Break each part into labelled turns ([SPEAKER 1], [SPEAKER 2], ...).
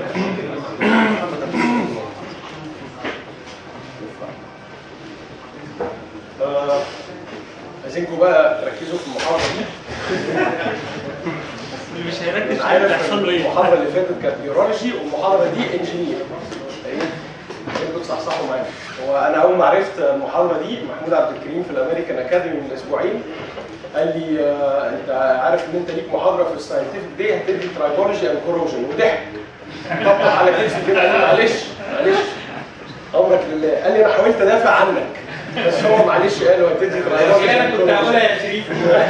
[SPEAKER 1] آه، عايزينكم بقى تركزوا في المحاضره دي
[SPEAKER 2] اللي مش هيركز
[SPEAKER 1] عارف
[SPEAKER 2] هيحصل له ايه
[SPEAKER 1] المحاضره اللي فاتت كانت بيولوجي والمحاضره دي انجينير انتوا تصحصحوا معايا هو انا اول ما عرفت المحاضره دي محمود عبد الكريم في الامريكان اكاديمي من اسبوعين قال لي آه، انت عارف ان انت ليك محاضره في الساينتفك دي هتدي ترايبولوجي اند كوروجن وضحك طبق على كتفي كده قال لي معلش معلش امرك لله قال لي انا حاولت ادافع عنك بس هو معلش قال له هتدي ترايبولوجي
[SPEAKER 2] انا
[SPEAKER 1] and
[SPEAKER 2] كنت
[SPEAKER 1] chorogen.
[SPEAKER 2] هقولها يا شريف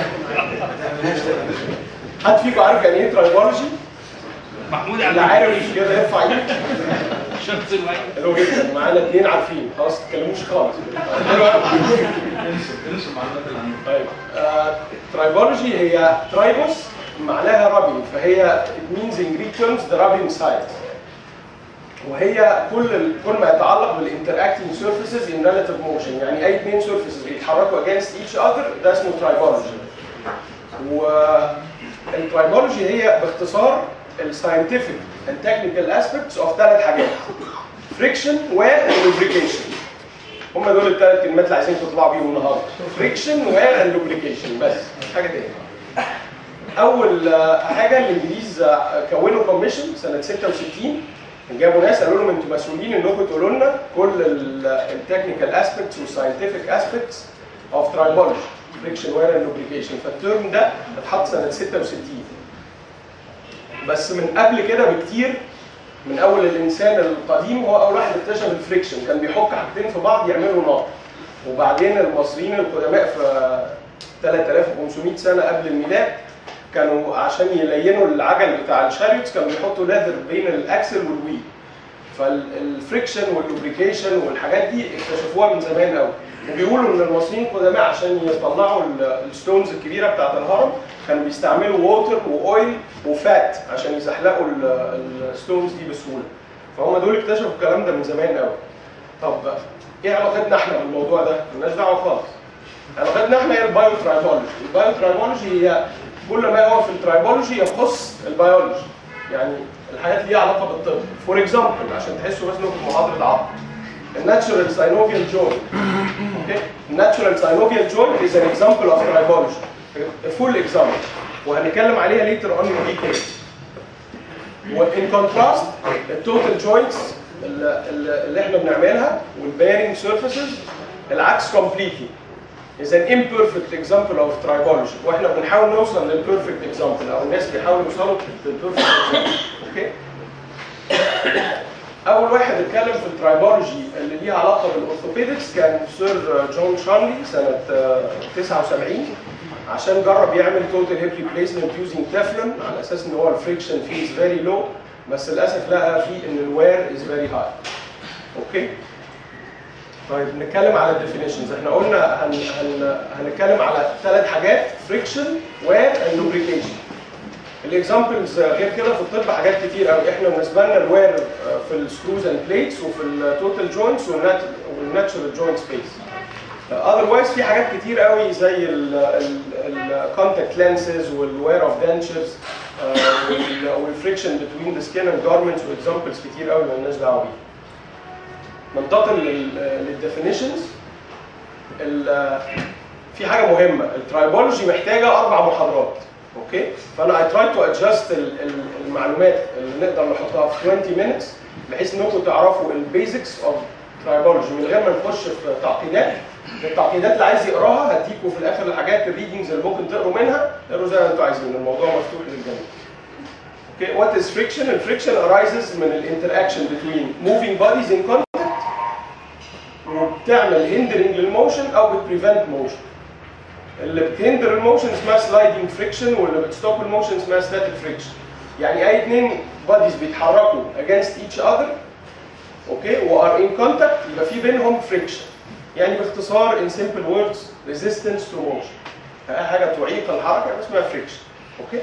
[SPEAKER 1] حد فيكم عارف يعني ايه ترايبولوجي؟
[SPEAKER 2] محمود عبد
[SPEAKER 1] اللي عارف
[SPEAKER 2] الكريم
[SPEAKER 1] كده يرفع ايده
[SPEAKER 2] شخص الواحد
[SPEAKER 1] حلو جدا معانا اثنين عارفين خلاص ما تتكلموش خالص حلو قوي طيب آه، ترايبولوجي هي ترايبوس معناها رابين فهي it means in Greek terms the rubbing side وهي كل ال- كل ما يتعلق بالانتراكتنج سيرفيسز ان ريلاتيف موشن يعني اي اثنين سيرفيسز بيتحركوا against each other ده اسمه ترايبولوجي والترايبولوجي هي باختصار الساينتفك and technical aspects of ثلاث حاجات friction wear and lubrication هم دول الثلاث كلمات اللي عايزين تطلعوا بيهم النهارده friction wear and lubrication بس مش حاجه تاني اول آه، حاجه الانجليز آه، كونوا كوميشن سنه 66 جابوا ناس قالوا لهم انتوا مسؤولين انكم تقولوا لنا كل التكنيكال اسبيكتس والساينتفك اسبيكتس اوف ترايبولوجي فريكشن وير اند لوبريكيشن فالترم ده اتحط سنه 66 بس من قبل كده بكتير من اول الانسان القديم هو اول واحد اكتشف الفريكشن كان بيحك حاجتين في بعض يعملوا نار وبعدين المصريين القدماء في 3500 سنه قبل الميلاد كانوا عشان يلينوا العجل بتاع الشاريوتس كانوا بيحطوا ليذر بين الاكسل والويل فالفريكشن واللوبريكيشن والحاجات دي اكتشفوها من زمان قوي وبيقولوا ان المصريين القدماء عشان يطلعوا ال- الستونز الكبيره بتاعت الهرم كانوا بيستعملوا ووتر واويل وفات عشان يزحلقوا ال- الستونز دي بسهوله فهم دول اكتشفوا الكلام ده من زمان قوي طب ايه علاقتنا احنا بالموضوع ده؟ مالناش دعوه خالص علاقتنا احنا هي البايو ترايبولوجي البايو ترايبولوجي هي كل ما هو في الترايبولوجي يخص البيولوجي يعني الحاجات اللي ليها علاقه بالطب فور اكزامبل عشان تحسوا بس انكم في محاضره عظم الناتشورال ساينوفيال جوينت اوكي الناتشورال ساينوفيال جوينت از ان اكزامبل اوف ترايبولوجي فول اكزامبل وهنتكلم عليها ليتر اون ان ديتيل وان كونتراست التوتال جوينتس اللي احنا بنعملها والبيرنج سيرفيسز العكس كومبليتلي is an imperfect example of tribology واحنا بنحاول نوصل للبيرفكت example او الناس بيحاولوا يوصلوا للبيرفكت example اوكي اول واحد اتكلم في الترايبولوجي اللي ليها علاقه بالاورثوبيدكس كان سير جون شارلي سنه آه، 79 عشان جرب يعمل توتال هيب ريبليسمنت يوزنج تeflon على اساس ان هو الفريكشن فيه از فيري لو بس للاسف لقى فيه ان الوير از فيري هاي اوكي طيب نتكلم على الديفينيشنز احنا قلنا هن هن هنتكلم على ثلاث حاجات فريكشن وير اند لوبريكيشن الاكزامبلز غير كده في الطب حاجات كتير قوي احنا بالنسبه لنا الوير في السكروز اند بليتس وفي التوتال جوينتس والناتشورال جوينت سبيس اذروايز في حاجات كتير قوي زي الكونتاكت لانسز والوير اوف دنتشرز والفريكشن بتوين ذا سكين اند جارمنتس واكزامبلز كتير قوي مالناش دعوه بيها ننتقل للديفينيشنز في حاجه مهمه الترايبولوجي محتاجه اربع محاضرات اوكي فانا اي تراي تو ادجست المعلومات اللي نقدر نحطها في 20 minutes بحيث انكم تعرفوا البيزكس اوف ترايبولوجي من غير ما نخش في تعقيدات التعقيدات اللي عايز يقراها هديكوا في الاخر الحاجات الريدنجز اللي ممكن تقروا منها اقروا زي ما انتوا عايزين الموضوع مفتوح للجميع اوكي وات از فريكشن الفريكشن arises من الانتراكشن between moving bodies in contact وبتعمل هندرنج للموشن او بتبريفنت موشن اللي بتهندر الموشن اسمها سلايدنج فريكشن واللي بتستوب الموشن اسمها ستاتيك فريكشن يعني اي اثنين بوديز بيتحركوا against each other اوكي وار ان كونتاكت يبقى في بينهم فريكشن يعني باختصار in simple words resistance to motion اي حاجه تعيق الحركه يبقى اسمها فريكشن اوكي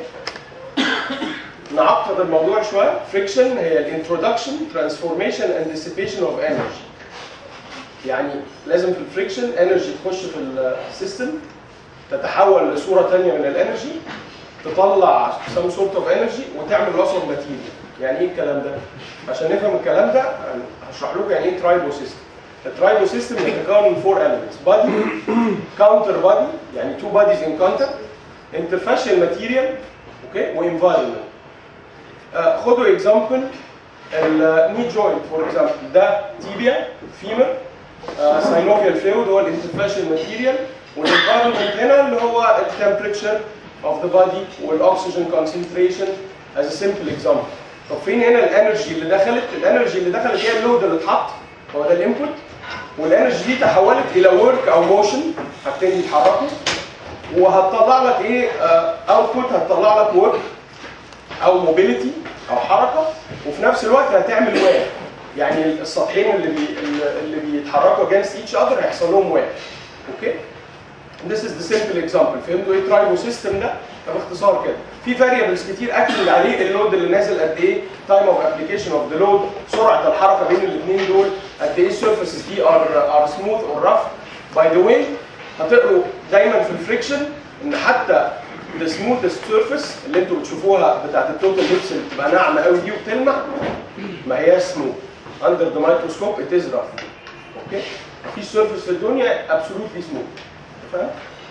[SPEAKER 1] نعقد الموضوع شويه فريكشن هي الانترودكشن ترانسفورميشن اند ديسيبيشن اوف انرجي يعني لازم في الفريكشن انرجي تخش في السيستم تتحول لصوره ثانيه من الانرجي تطلع some sort of energy وتعمل loss of material يعني ايه الكلام ده؟ عشان نفهم الكلام ده هشرح لكم يعني ايه ترايبو سيستم الترايبو سيستم يتكون من فور elements body counter body يعني two bodies in contact interfacial material اوكي وانفايرمنت آه خدوا اكزامبل الني جوينت فور اكزامبل ده تيبيا فيمر ساينوفيال فلويد هو الانترفاشل ماتيريال والانفايرمنت هنا اللي هو التمبريتشر اوف ذا بادي والاكسجين كونسنتريشن از سمبل اكزامبل طب فين هنا الانرجي اللي دخلت؟ الانرجي اللي دخلت هي اللود اللي اتحط هو ده الانبوت والانرجي دي تحولت الى ورك او موشن حاجتين يتحركوا وهتطلع لك ايه اوتبوت هتطلع لك ورك او موبيليتي او حركه وفي نفس الوقت هتعمل واب يعني السطحين اللي بي اللي بيتحركوا against each other هيحصل لهم واب اوكي This is the simple example فهمتوا ايه ترايبو سيستم ده؟ باختصار كده في فاريبلز كتير اكتب عليه اللود اللي نازل قد ايه تايم اوف ابلكيشن اوف ذا لود سرعه الحركه بين الاثنين دول قد ايه السيرفيسز دي ار ار سموث اور رف باي ذا واي هتقروا دايما في الفريكشن ان حتى the smoothest surface اللي انتوا بتشوفوها بتاعت التوتال ليبس اللي بتبقى ناعمه قوي دي وبتلمع ما هي سموث under the microscope it is rough اوكي مفيش سيرفيس في الدنيا absolutely smooth فاهم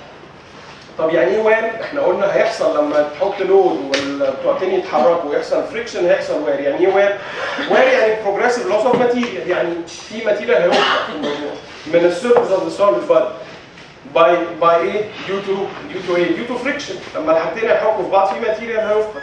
[SPEAKER 1] طب يعني ايه وير؟ احنا قلنا هيحصل لما تحط لود والبتوعتين يتحركوا ويحصل فريكشن هيحصل وير، يعني ايه وير؟ وير يعني بروجريسيف لوس اوف ماتيريال، يعني في ماتيريال هيوقع في الموضوع من السيرفيس اوف ذا سوليد بادي باي باي ايه؟ ديو تو ديو تو ايه؟ ديو تو فريكشن، لما الحاجتين هيحكوا في بعض في ماتيريال هيوقع.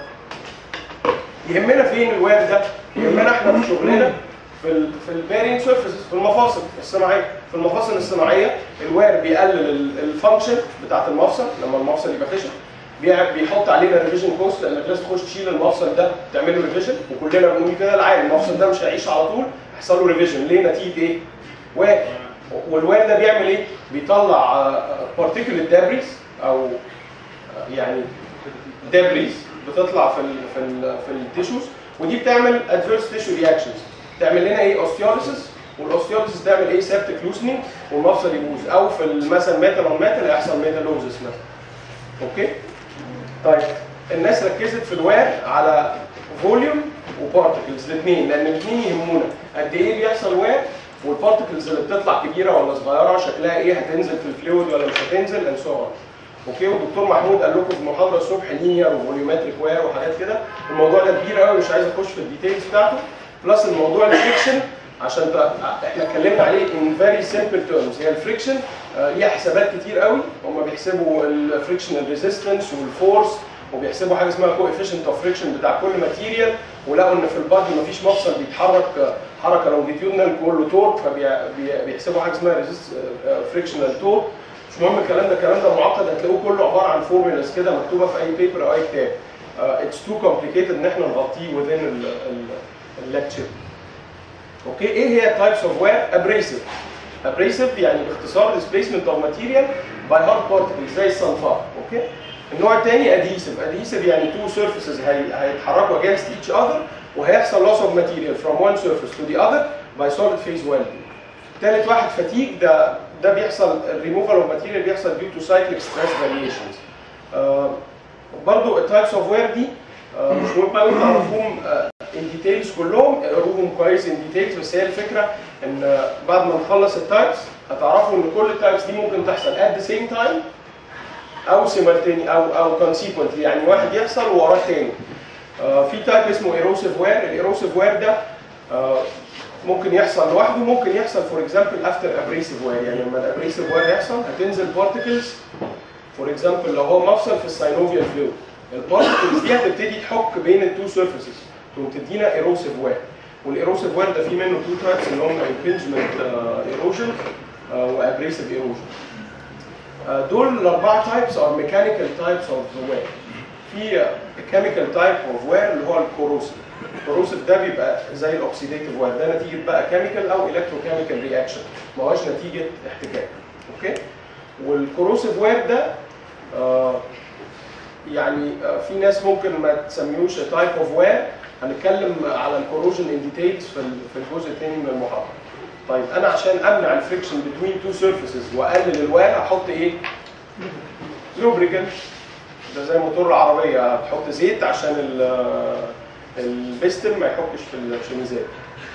[SPEAKER 1] يهمنا فين الوير ده؟ يهمنا احنا في شغلنا في ال في البيرنج سيرفيسز في المفاصل الصناعيه في المفاصل الصناعيه الوير بيقلل الفانكشن بتاعت المفصل لما المفصل يبقى خشن بي- بيحط علينا ريفيجن كوست لانك لازم تخش تشيل المفصل ده تعمل له ريفيجن وكلنا بنقول كده لا عادي المفصل ده مش هيعيش على طول هيحصل له ريفيجن ليه نتيجه ايه؟ وير والوير ده بيعمل ايه؟ بيطلع بارتيكولت دابريز او آه، يعني دابريز بتطلع في ال في ال في التيشوز ودي بتعمل ادفيرس تيشو رياكشنز تعمل لنا ايه اوستيوليسيس والاوستيوليسيس تعمل ايه سيبتك لوسنينج والمفصل يبوظ او في مثلا ميتال اون ميتال يحصل ميتالوزس مثلا اوكي طيب الناس ركزت في الوير على فوليوم وبارتكلز الاثنين لان الاثنين يهمونا قد ايه بيحصل وير والبارتكلز اللي بتطلع كبيره ولا صغيره شكلها ايه هتنزل في الفلويد ولا مش هتنزل اند سو اوكي والدكتور محمود قال لكم في المحاضره الصبح لينير وفوليومتريك وير وحاجات كده الموضوع ده كبير قوي مش عايز اخش في الديتيلز بتاعته بلس الموضوع الفريكشن عشان ت- احنا اتكلمنا عليه ان فيري سمبل تيرمز هي الفريكشن ليها حسابات كتير قوي هم بيحسبوا الفريكشنال ريزيستنس والفورس وبيحسبوا حاجه اسمها كوفيشنت اوف فريكشن بتاع كل ماتيريال ولقوا ان في البادي مفيش مفصل بيتحرك آه، حركه لونجيتيودنال كله تورك فبيحسبوا حاجه اسمها فريكشنال تورك مش مهم الكلام ده الكلام ده معقد هتلاقوه كله عباره عن فورمولاز كده مكتوبه في اي بيبر او اي كتاب اتس تو كومبليكيتد ان احنا نغطيه within الليكتشر اوكي ايه هي تايبس اوف وير ابريسيف ابريسيف يعني باختصار displacement of material by hard particles زي الصنفار اوكي النوع الثاني ادهيسيف ادهيسيف يعني two surfaces هي... هيتحركوا against each other وهيحصل loss of material from one surface to the other by solid phase welding ثالث واحد فتيج ده ده بيحصل الريموفال اوف ماتيريال بيحصل due to cyclic stress variations آه برضو التايبس اوف وير دي آه مش مهم قوي تعرفوهم الديتيلز كلهم اقروهم كويس ان ديتيلز بس هي الفكره ان آه، بعد ما نخلص التايبس هتعرفوا ان كل التايبس دي ممكن تحصل at the same time او simultaneous او او consequently يعني واحد يحصل ووراه تاني آه، في تايب اسمه ايروسيف وير الايروسيف وير ده آه، ممكن يحصل لوحده ممكن يحصل فور اكزامبل افتر ابريسيف وير يعني لما الابريسيف وير يحصل هتنزل بارتكلز فور اكزامبل لو هو مفصل في الساينوفيال فلويد البارتكلز دي هتبتدي تحك بين التو سيرفيسز تقوم تدينا ايروسيف وير والايروسيف وير ده في منه تو تايبس اللي هم impingement ايروجن وابريسيف ايروجن دول الاربعه تايبس ار ميكانيكال تايبس اوف ذا وير في كيميكال تايب اوف وير اللي هو الكوروسيف الكوروسيف ده بيبقى زي الاوكسيديتيف وير ده نتيجه بقى كيميكال او الكتروكيميكال رياكشن ما هوش نتيجه احتكاك اوكي والكوروسيف وير ده آه يعني آه في ناس ممكن ما تسميوش تايب اوف وير هنتكلم على الكوروجن ان ديتيلز في ال- في الجزء الثاني من المحاضره طيب انا عشان امنع الفريكشن بين تو سيرفيسز واقلل الوير احط ايه لوبريكنت ده زي موتور العربيه هتحط زيت عشان ال- البستم ما يحكش في الشميزات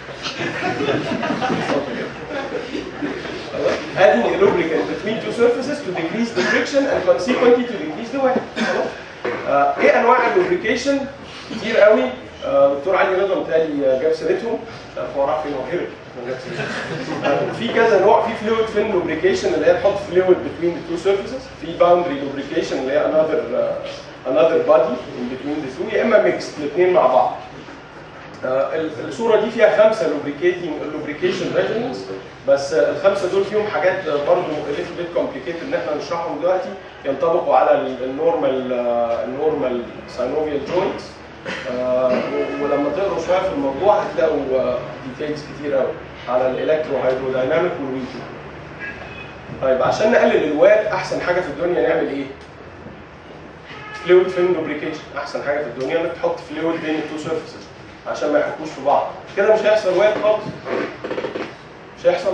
[SPEAKER 1] adding a lubricant between two surfaces to decrease the friction and consequently to decrease the wear خلاص آه، ايه انواع اللوبريكيشن كتير قوي آه، دكتور علي رضا متهيألي جاب سيرتهم مش عارف هو راح فين هو هرب ما جاب سيرتهم. آه، في كذا نوع في فلويد فين لوبريكيشن اللي هي تحط فلويد بين ذا تو سيرفيسز في باوندري لوبريكيشن اللي هي انذر انذر بادي ان بتوين ذا تو يا اما ميكس الاثنين مع بعض آه، ال- الصوره دي فيها خمسه لوبريكيتنج لوبريكيشن ريجيمنتس بس آه، الخمسه دول فيهم حاجات آه، برضه ليتل بيت كومبليكيتد ان احنا نشرحهم دلوقتي ينطبقوا على ال- النورمال آه، النورمال ساينوفيال جوينتس ولما تقروا شويه في الموضوع هتلاقوا ديتيلز كتير قوي على الالكترو هيدرودايناميك والويتو طيب عشان نقلل الواد احسن حاجه في الدنيا نعمل ايه؟ فلويد فيلم لوبريكيشن احسن حاجه في الدنيا انك تحط فلويد بين التو سيرفيسز عشان ما يحكوش في بعض كده مش هيحصل واد خالص مش هيحصل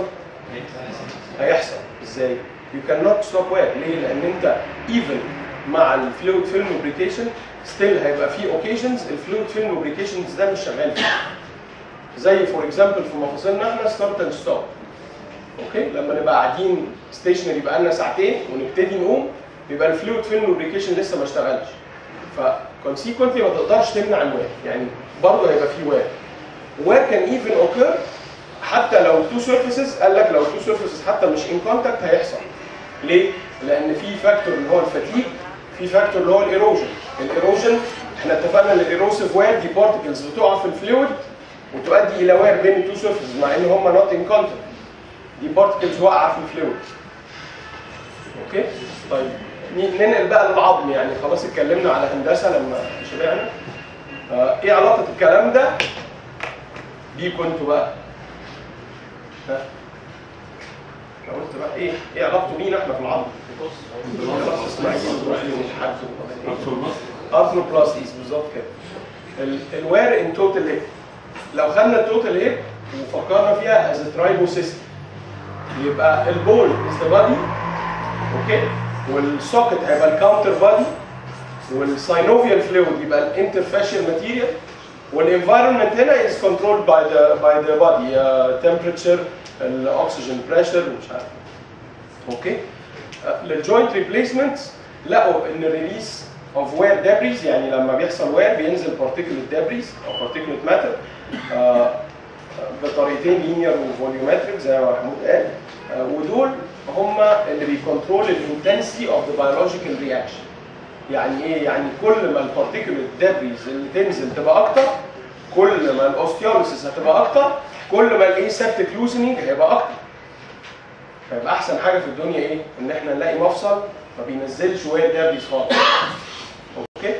[SPEAKER 1] هيحصل ازاي you cannot stop واد ليه لان انت even مع الفلويد فيلم لوبريكيشن ستيل هيبقى في اوكيجنز الفلويد فيلم لوبريكيشنز ده مش شغال فيه زي فور اكزامبل في مفاصلنا احنا ستارت اند ستوب اوكي لما نبقى قاعدين ستيشنري بقى لنا ساعتين ونبتدي نقوم بيبقى الفلويد فيلم لوبريكيشن لسه ما اشتغلش فكونسيكونتلي ما تقدرش تمنع الواد يعني برضه هيبقى في واد واد كان ايفن اوكر حتى لو تو سيرفيسز قال لك لو تو سيرفيسز حتى مش ان كونتاكت هيحصل ليه؟ لان في فاكتور اللي هو الفتيج في فاكتور اللي هو الايروجن الايروجن احنا اتفقنا ان الايروسيف واد دي بارتكلز بتقع في الفلويد وتؤدي الى وير بين التو سيرفيسز مع ان هم نوت ان كونتاكت دي بارتكلز واقعه في الفلويد اوكي طيب ن- ننقل بقى للعظم يعني خلاص اتكلمنا على هندسه لما شبعنا آه ايه علاقه الكلام ده بيكم انتوا بقى ها أنا قلت بقى ايه ايه علاقته بينا احنا في العظم خلاص اسماعيل إبراهيم الحاج ارثروبلاستيز بالظبط كده ال- الوير ان توتال هيب لو خدنا التوتال هيب وفكرنا فيها از ترايبو سيستم يبقى البول از ذا بادي اوكي والسوكت هيبقى الكاونتر بادي والساينوفيال فلويد يبقى الانترفاشيال ماتيريال والانفايرمنت هنا از كنترولد باي ذا باي ذا بادي تمبريتشر الاكسجين بريشر ومش عارف اوكي للجوينت ريبليسمنت لقوا ان الريليس اوف وير دابريز يعني لما بيحصل وير بينزل بارتيكولت دابريز او بارتيكولت ماتر بطريقتين لينير وفوليومتريك زي ما محمود قال آه، ودول هم اللي بيكنترول الانتنسيتي اوف ذا بيولوجيكال رياكشن يعني ايه يعني كل ما البارتيكولت دابريز اللي تنزل تبقى اكتر كل ما الاوستيوليسيس هتبقى اكتر كل ما الايه سبتيك لوزنينج هيبقى اكتر فيبقى احسن حاجه في الدنيا ايه ان احنا نلاقي مفصل ما بينزلش وير دابريز خالص اوكي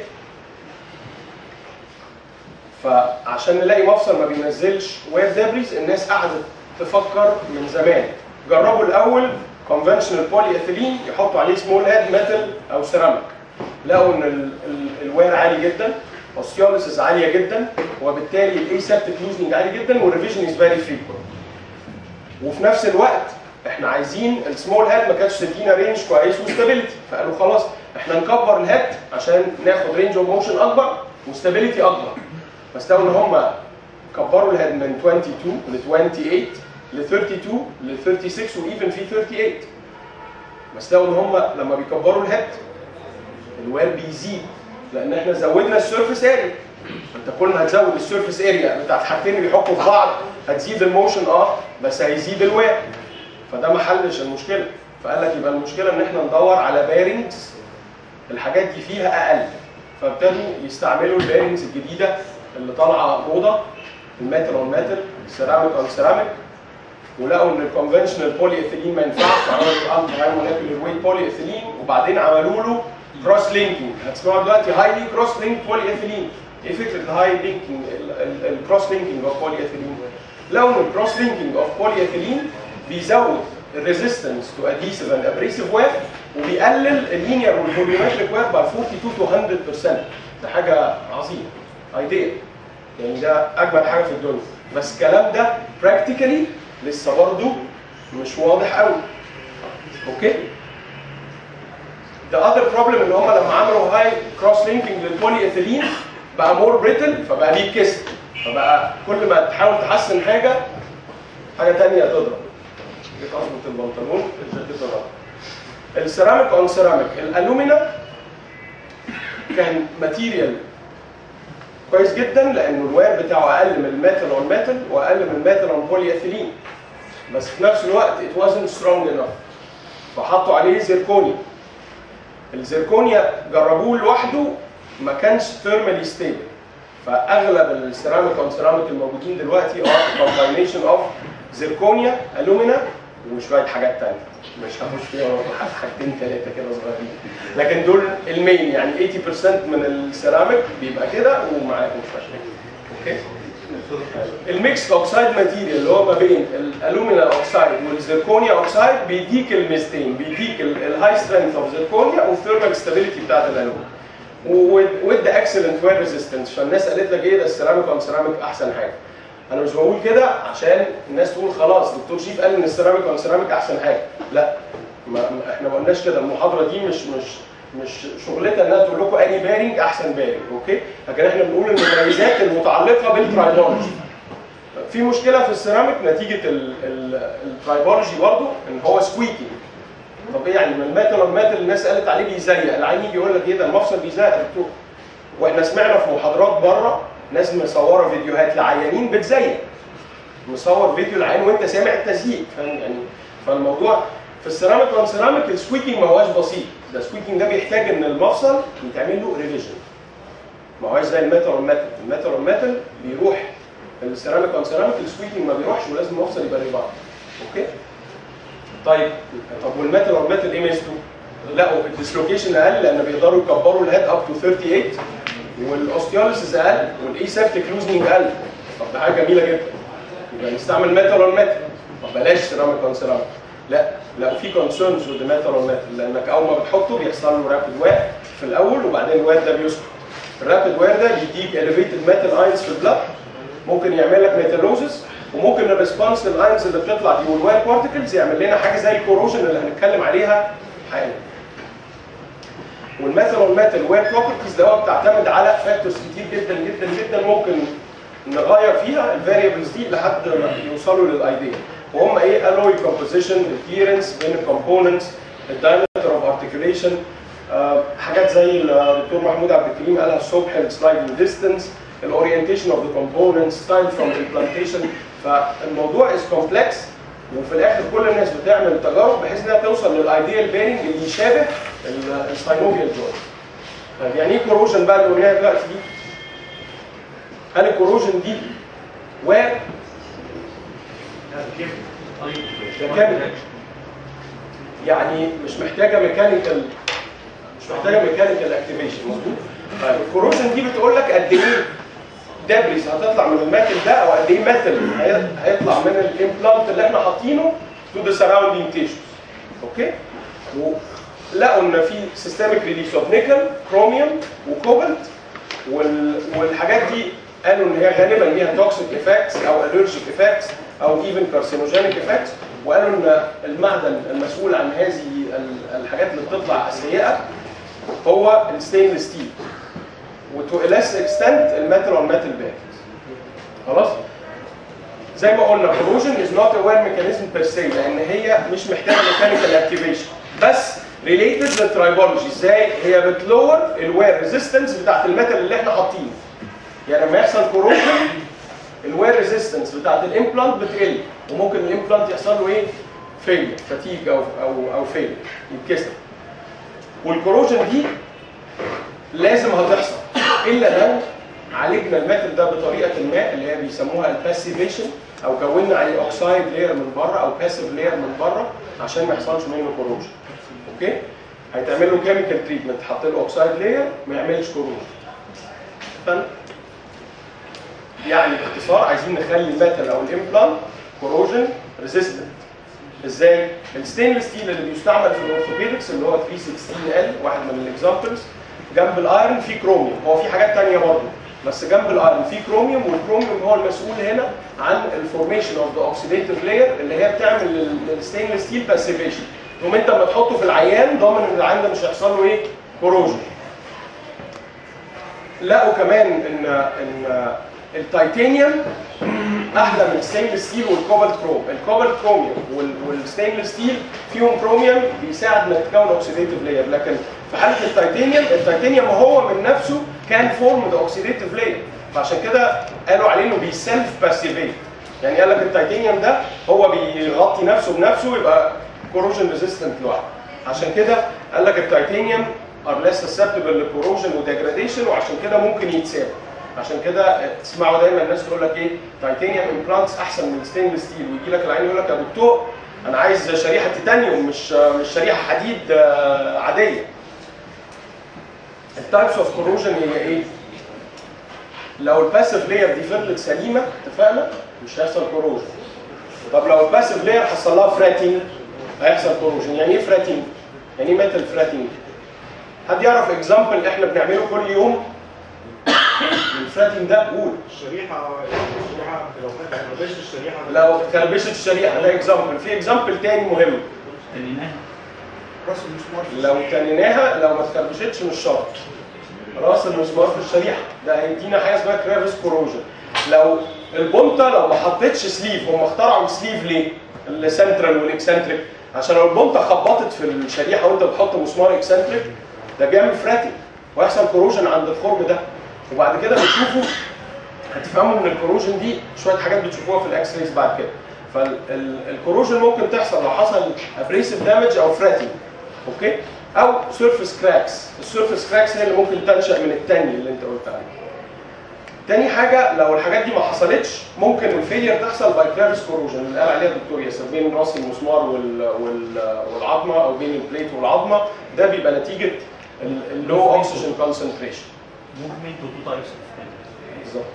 [SPEAKER 1] فعشان نلاقي مفصل ما بينزلش وير دابريز الناس قعدت تفكر من زمان جربوا الاول كونفنشنال بولي اثيلين يحطوا عليه سمول هيد ميتال او سيراميك لقوا ان ال- ال- الوير عالي جدا اوستيوليسيس عاليه جدا وبالتالي الايسبتيك لوزنج عالي جدا والريفيجن از فيري فريكوينت وفي نفس الوقت احنا عايزين السمول هيد ما كانتش تدينا رينج كويس وستابيليتي فقالوا خلاص احنا نكبر الهيد عشان ناخد رينج اوف موشن اكبر وستابيليتي اكبر بس لو ان هم كبروا الهيد من 22 ل 28 ل 32 ل 36 وايفن في 38 بس لو ان هم لما بيكبروا الهيد الوير بيزيد لان احنا زودنا السيرفيس اريا انت كل ما هتزود السيرفيس اريا بتاعت حاجتين اللي بيحكوا في بعض هتزيد الموشن اه بس هيزيد الوير فده ما حلش المشكله فقال لك يبقى المشكله ان احنا ندور على بيرنجز الحاجات دي فيها اقل فابتدوا يستعملوا البيرنجز الجديده اللي طالعه موضه الميتال اون ميتال السيراميك اون سيراميك ولقوا ان الكونفشنال بولي ايثيلين ما ينفعش عملوا التي هاي مولكيولر ويت بولي ايثيلين وبعدين عملوا له كروس لينكينج هتسمعوا دلوقتي هايلي كروس لينك بولي ايثيلين ايه فكره الهاي لينكينج الكروس لينكينج اوف بولي ايثيلين لقوا ان الكروس لينكينج اوف بولي ايثيلين بيزود الريزيستنس تو ادهيسيف اند ابريسيف وير وبيقلل اللينير والفوليومتريك وير باي 42 to 100% ده حاجه عظيمه ايديا يعني ده اجمل حاجه في الدنيا بس الكلام ده براكتيكالي لسه برضه مش واضح قوي اوكي The other problem ان هم لما عملوا هاي كروس لينكينج للبولي ايثيلين بقى مور بريتل فبقى ليه كسر فبقى كل ما تحاول تحسن حاجه حاجه تانية تضرب جيت اظبط البنطلون الجاكيت ضرب السيراميك اون سيراميك الالومينا كان ماتيريال كويس جدا لانه الوير بتاعه اقل من الميتال اون ميتال واقل من الميتال اون بولي اثيلين بس في نفس الوقت it wasn't strong enough فحطوا عليه زيركونيا الزيركونيا جربوه لوحده ما كانش ثيرمالي ستيبل فاغلب السيراميك او سيراميك الموجودين دلوقتي ار كومباينيشن اوف زيركونيا الومينا وشويه حاجات تانية مش هخش فيها حاجتين ثلاثه كده صغيرين لكن دول المين يعني 80% من السيراميك بيبقى كده ومعاهم شويه اوكي الميكس اوكسايد ماتيريال اللي هو ما بين الالومينا اوكسايد والزيركونيا اوكسايد بيديك الميزتين بيديك الهاي سترينث اوف زيركونيا والثيرمال ستابيليتي بتاعت الالومينا وود اكسلنت وير ريزيستنس فالناس قالت لك ايه ده السيراميك او سيراميك احسن حاجه انا مش بقول كده عشان الناس تقول خلاص دكتور شيف قال ان السيراميك او سيراميك احسن حاجه لا ما ما- احنا ما قلناش كده المحاضره دي مش مش مش شغلتها انها تقول لكم اني بارنج احسن بارنج اوكي لكن احنا بنقول المميزات المتعلقه بالترايبولوجي في مشكله في السيراميك نتيجه ال- ال- الترايبولوجي برضه ان هو سكويكي طب ايه يعني ما الماتل الماتل الناس قالت عليه بيزيق العين يجي يقول لك ايه ده المفصل بيزيق يا دكتور واحنا سمعنا في محاضرات بره ناس مصوره فيديوهات لعيانين بتزيق مصور فيديو العين وانت سامع التزييق فاهم يعني فالموضوع في السيراميك وان سيراميك السكويكينج ما هوش بسيط ده السكويكينج ده بيحتاج ان المفصل يتعمل له ريفيجن ما هوش زي الميتال والميتال الميتال والميتال بيروح السيراميك وان سيراميك السكويكينج ما بيروحش ولازم المفصل يبقى ريبار اوكي طيب طب والميتال والميتال ايه ميزته؟ لا الديسلوكيشن اقل لان بيقدروا يكبروا الهيد اب تو 38 والاوستيوليسيس اقل والايسبتيك لوزنينج اقل طب ده حاجه جميله جدا يبقى نستعمل ميتال ولا ميتال طب بلاش سيراميك ولا سيراميك لا لا في كونسيرنز وذ ميتال ولا ميتال لانك اول ما بتحطه بيحصل له رابيد وير في الاول وبعدين الوير ده بيسكت الرابيد وير ده بيديك اليفيتد ميتال اينز في البلاد ممكن يعمل لك ميتالوزس وممكن الريسبونس للاينز اللي بتطلع دي والوير بارتكلز يعمل لنا حاجه زي الكوروجن اللي هنتكلم عليها حالا والميتال والميتال وير بروبرتيز ده هو بتعتمد على فاكتورز كتير جدا جدا جدا ممكن نغير فيها الفاريبلز دي لحد ما يوصلوا للايديا وهم ايه الوي كومبوزيشن الكليرنس بين الكومبوننتس الدايمتر اوف ارتكيوليشن حاجات زي الدكتور محمود عبد الكريم قالها الصبح السلايدنج ديستنس الاورينتيشن اوف ذا كومبوننتس ستايل فروم امبلانتيشن فالموضوع از كومبلكس وفي الاخر كل الناس بتعمل تجارب بحيث انها توصل للايديال بيرنج اللي يشابه الساينوفيال جوينت طيب يعني ايه كوروجن بقى اللي قلناها دلوقتي دي؟ هل الكوروجن دي وير كامل يعني مش محتاجه ميكانيكال مش محتاجه ميكانيكال اكتيفيشن مظبوط طيب الكوروجن دي بتقول لك قد ايه دبريز هتطلع من الماتل ده او قد ايه ماتل هي- هيطلع من الامبلانت اللي احنا حاطينه تو ذا سراوندينج تيشوز اوكي ولقوا ان في سيستميك ريليس اوف نيكل كروميوم وكوبالت وال... والحاجات دي قالوا ان هي غالبا ليها توكسيك افكتس او الرجيك افكتس او ايفن كارسينوجينيك افكتس وقالوا ان المعدن المسؤول عن هذه ال- الحاجات اللي بتطلع السيئه هو الستينلس ستيل وتو ليس اكستنت الميتال اون ميتال باك خلاص زي ما قلنا corrosion is not a wear mechanism per se لان هي مش محتاجه ميكانيكال اكتيفيشن بس related للترايبولوجي ازاي هي بتلور الوير ريزيستنس بتاعت الميتال اللي احنا حاطينه يعني لما يحصل corrosion الوير ريزيستنس بتاعت الامبلانت بتقل وممكن الامبلانت يحصل له ايه فيل فتيج او او او فيل يتكسر والكوروجن دي لازم هتحصل الا لو عالجنا الميتال ده بطريقه ما اللي هي بيسموها الباسيفيشن او كونا عليه اوكسايد لاير من بره او باسيف لاير من بره عشان ما يحصلش منه كوروجن اوكي هيتعمل له كيميكال تريتمنت حط له اوكسايد لاير ما يعملش كوروجن فن يعني باختصار عايزين نخلي الميتال او الامبلانت كوروجن ريزيستنت ازاي؟ الستينلس ستيل اللي بيستعمل في الاورثوبيدكس اللي هو 316 ال واحد من الاكزامبلز جنب الايرون في كروميوم هو في حاجات تانية برضه بس جنب الايرون في كروميوم والكروميوم هو المسؤول هنا عن الفورميشن اوف ذا اوكسيديتيف لاير اللي هي بتعمل الستينلس ستيل باسيفيشن تقوم انت لما تحطه في العيان ضامن ان العيان ده مش هيحصل له ايه؟ كوروجن لقوا كمان ان ان التيتانيوم احلى من الستينلس ستيل والكوبالت كروم الكوبالت كروميوم وال- والستينلس ستيل فيهم كروميوم بيساعد انك تكون اوكسيديتيف لاير لكن في حاله التيتانيوم التيتانيوم هو من نفسه كان فورمد اوكسيديتيف لاير فعشان كده قالوا عليه انه بيسيلف باسيفيت يعني قال لك التيتانيوم ده هو بيغطي نفسه بنفسه يبقى كوروجن ريزيستنت لوحده عشان كده قال لك التيتانيوم ار less susceptible للكوروجن وديجراديشن وعشان كده ممكن يتساب عشان كده تسمعوا دايما الناس تقول لك ايه تيتانيوم امبلانتس احسن من ستينلس ستيل ويجي لك العين يقول لك يا دكتور انا عايز شريحه تيتانيوم مش مش شريحه حديد آه، عاديه التايبس اوف كوروجن هي ايه؟ لو الباسيف لاير دي فضلت سليمه اتفقنا مش هيحصل كوروجن طب لو الباسيف لاير حصل لها فراتنج هيحصل كوروجن يعني ايه فراتنج؟ يعني ايه ميتال فراتنج؟ حد يعرف اكزامبل احنا بنعمله كل يوم الفراتنج ده قول
[SPEAKER 3] الشريحه الشريحه لو كانت ما بقتش الشريحه
[SPEAKER 1] لو كلبشت الشريحه ده اكزامبل في اكزامبل تاني مهم
[SPEAKER 2] تنيناها
[SPEAKER 3] راس المسمار في
[SPEAKER 1] لو تنيناها لو ما اتكلبشتش مش شرط راس المسمار في الشريحه ده هيدينا حاجه اسمها كرافيس كوروجن لو البونتا لو ما حطيتش سليف هم اخترعوا السليف ليه؟ السنترال والاكسنتريك عشان لو البونتا خبطت في الشريحه وانت بتحط مسمار اكسنتريك ده بيعمل فراتنج ويحصل كوروجن عند الخرم ده وبعد كده بتشوفوا هتفهموا ان الكوروجن دي شويه حاجات بتشوفوها في الاكس ريز بعد كده فالكوروجن ممكن تحصل لو حصل ابريسيف دامج او فراتنج اوكي او سيرفيس كراكس السيرفيس كراكس هي اللي ممكن تنشا من التاني اللي انت قلت عليه تاني حاجه لو الحاجات دي ما حصلتش ممكن الفيلير تحصل باي كرافيس كوروجن اللي قال عليها الدكتور ياسر بين راس المسمار وال وال والعظمه او بين البليت والعظمه ده بيبقى نتيجه اللو اوكسجين كونسنتريشن
[SPEAKER 2] موفمنت وتو تايبس
[SPEAKER 1] بالظبط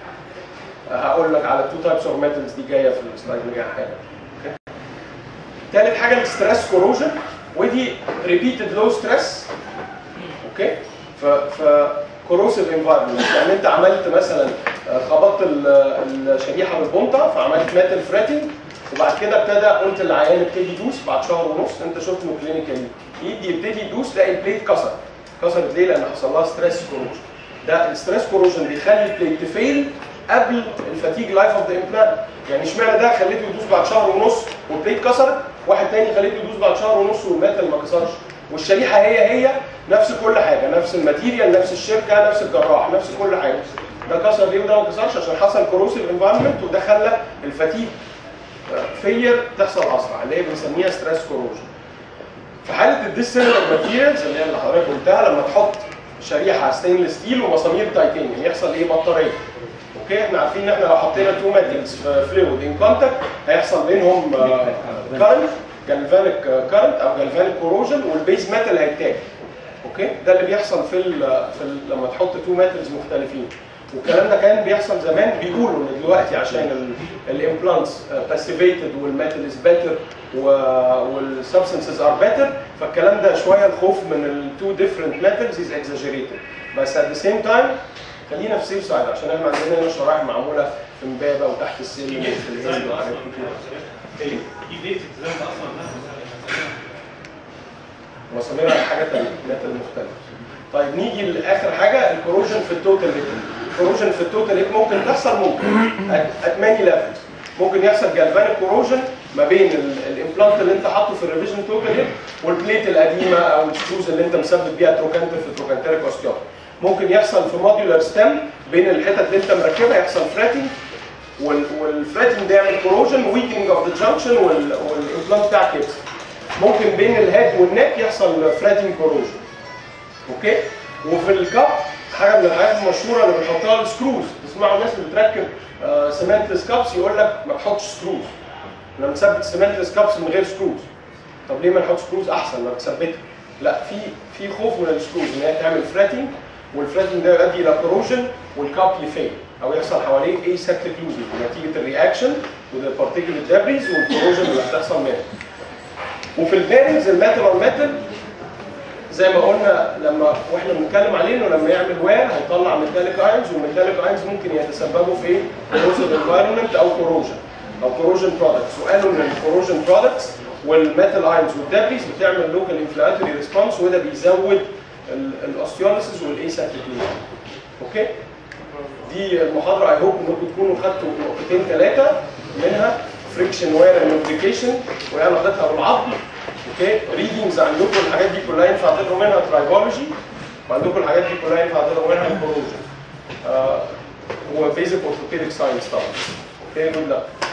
[SPEAKER 1] هقول لك على التو تايبس اوف ميتالز دي جايه في السلايد اللي جايه حالا أوكي؟ تالت حاجه الستريس كوروجن ودي ريبيتد لو ستريس اوكي ف ف كوروسيف انفايرمنت يعني انت عملت مثلا آه، خبطت ال- الشريحه بالبونتا فعملت ميتال فريتنج وبعد كده ابتدى قلت العيان ابتدي يدوس بعد شهر ونص انت شفت انه كلينيكالي يدي يبتدي يدوس تلاقي البليت كسر كسرت ليه؟ لان حصل لها ستريس كوروجن ده الستريس كوروجن بيخلي البليت تفيل قبل الفاتيج لايف اوف ذا امبلانت يعني اشمعنى ده خليته يدوس بعد شهر ونص والبليت كسرت واحد تاني خليته يدوس بعد شهر ونص والميتال ما كسرش والشريحه هي هي نفس كل حاجه نفس الماتيريال نفس الشركه نفس الجراح نفس كل حاجه ده كسر ليه وده ما كسرش عشان حصل كوروسيف انفايرمنت وده خلى الفاتيج فيلير تحصل اسرع اللي هي بنسميها ستريس كوروجن في حاله الديسيلر ماتيريالز اللي هي اللي حضرتك قلتها لما تحط شريحه ستينلس ستيل ومسامير تيتانيوم يحصل ايه بطاريه اوكي احنا عارفين ان احنا لو حطينا تو ماتيريالز في فلويد ان كونتاكت هيحصل بينهم كارنت جالفانيك كارنت او جالفانيك كوروجن والبيز ميتال هيتاكل اوكي ده اللي بيحصل في ال في ال لما تحط تو ماتيريالز مختلفين والكلام ده كان بيحصل زمان بيقولوا ان دلوقتي عشان الامبلانتس باسيفيتد والميتال از بيتر والسبستنسز ار بيتر فالكلام ده شويه الخوف من التو ديفرنت ميتالز از اكزاجيريتد بس ات ذا سيم تايم خلينا في سيف سايد عشان احنا عندنا هنا شرائح معموله في امبابه وتحت السلم وفي الهند وحاجات كتير
[SPEAKER 2] دي بيت التزام ده اصلا
[SPEAKER 1] مسامير على حاجه ثانيه ميتال مختلف طيب نيجي لاخر حاجه الكوروجن في التوتال ريت الكوروجن في التوتال ريت ممكن تحصل ممكن ات ماني ليفلز ممكن يحصل جالفانيك كوروجن ما بين الامبلانت اللي انت حاطه في الريفيجن توتال ريت والبليت القديمه او السكروز اللي انت مثبت بيها تروكانتر في تروكانتريك اوستيوم ممكن يحصل في موديولار ستيم بين الحتت اللي انت مركبها يحصل فراتنج والفراتنج ده يعمل كوروجن ويكنج اوف ذا جانكشن والامبلانت بتاعك يكسر ممكن بين الهيد والنك يحصل فراتنج كوروجن اوكي وفي الكاب حاجه من الحاجات المشهوره اللي بنحطها السكروز تسمعوا الناس اللي بتركب سيمنتلس كابس يقول لك ما تحطش سكروز انا مثبت سيمنتلس كابس من غير سكروز طب ليه ما نحط سكروز احسن ما بتثبتها لا في في خوف من السكروز ان هي تعمل فراتنج والفراتنج ده يؤدي الى كوروجن والكاب يفيل او يحصل حواليه اي سكتيك لوزنج نتيجه الرياكشن وذ البارتيكولت دابريز والكوروجن اللي بتحصل منها وفي البيرنجز الميتال والميتال زي ما قلنا لما واحنا بنتكلم عليه انه لما يعمل وير هيطلع ميتاليك ايونز والميتاليك ايونز ممكن يتسببوا في كوروسيف انفايرمنت او كوروجن او كوروجن برودكتس وقالوا ان الكوروجن برودكتس والميتال ايونز والدابريز بتعمل لوكال انفلاماتوري ريسبونس وده بيزود الاوستيوليسيس والايساكتيك اوكي دي المحاضره اي هوب انكم تكونوا خدتوا نقطتين ثلاثه منها فريكشن وير اند ابلكيشن وايه علاقتها بالعظم اوكي ريدنجز عندكم الحاجات دي كلها ينفع تقروا منها ترايبولوجي وعندكم الحاجات دي كلها ينفع تقروا منها الكوروجن آه هو بيزك اورثوبيديك ساينس طبعا اوكي جود لك